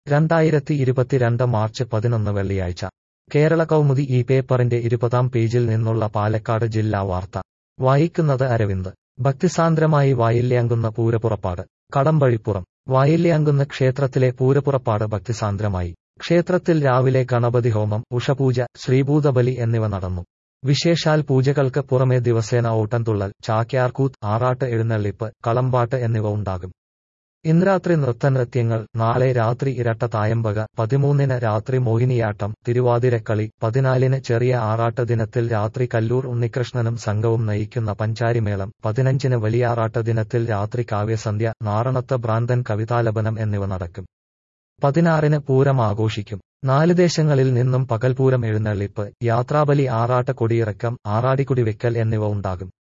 രണ്ടായിരത്തി ഇരുപത്തിരണ്ട് മാർച്ച് പതിനൊന്ന് വെള്ളിയാഴ്ച കേരള കൗമുദി ഈ പേപ്പറിന്റെ ഇരുപതാം പേജിൽ നിന്നുള്ള പാലക്കാട് ജില്ലാ വാർത്ത വായിക്കുന്നത് അരവിന്ദ് ഭക്തിസാന്ദ്രമായി വായില്യാങ്കുന്ന പൂരപ്പുറപ്പാട് കടമ്പഴിപ്പുറം വായില്യാങ്കുന്ന ക്ഷേത്രത്തിലെ പൂരപ്പുറപ്പാട് ഭക്തിസാന്ദ്രമായി ക്ഷേത്രത്തിൽ രാവിലെ ഗണപതി ഹോമം ഉഷപൂജ ശ്രീഭൂതബലി എന്നിവ നടന്നു വിശേഷാൽ പൂജകൾക്ക് പുറമെ ദിവസേന ഓട്ടംതുള്ളൽ ചാക്യാർകൂത്ത് ആറാട്ട് എഴുന്നള്ളിപ്പ് കളമ്പാട്ട് എന്നിവ ഉണ്ടാകും ഇന്ന് നൃത്തനൃത്യങ്ങൾ നാളെ രാത്രി ഇരട്ട തായമ്പക പതിമൂന്നിന് രാത്രി മോഹിനിയാട്ടം തിരുവാതിരക്കളി പതിനാലിന് ചെറിയ ആറാട്ട് ദിനത്തിൽ രാത്രി കല്ലൂർ ഉണ്ണികൃഷ്ണനും സംഘവും നയിക്കുന്ന പഞ്ചാരിമേളം പതിനഞ്ചിന് വലിയാറാട്ട് ദിനത്തിൽ രാത്രി കാവ്യസന്ധ്യ നാറണത്ത് ഭ്രാന്തൻ കവിതാലപനം എന്നിവ നടക്കും പതിനാറിന് പൂരം ആഘോഷിക്കും നാല് ദേശങ്ങളിൽ നിന്നും പകൽപൂരം എഴുന്നള്ളിപ്പ് യാത്രാബലി ആറാട്ട് കൊടിയിറക്കം ആറാടിക്കുടിവെക്കൽ എന്നിവ ഉണ്ടാകും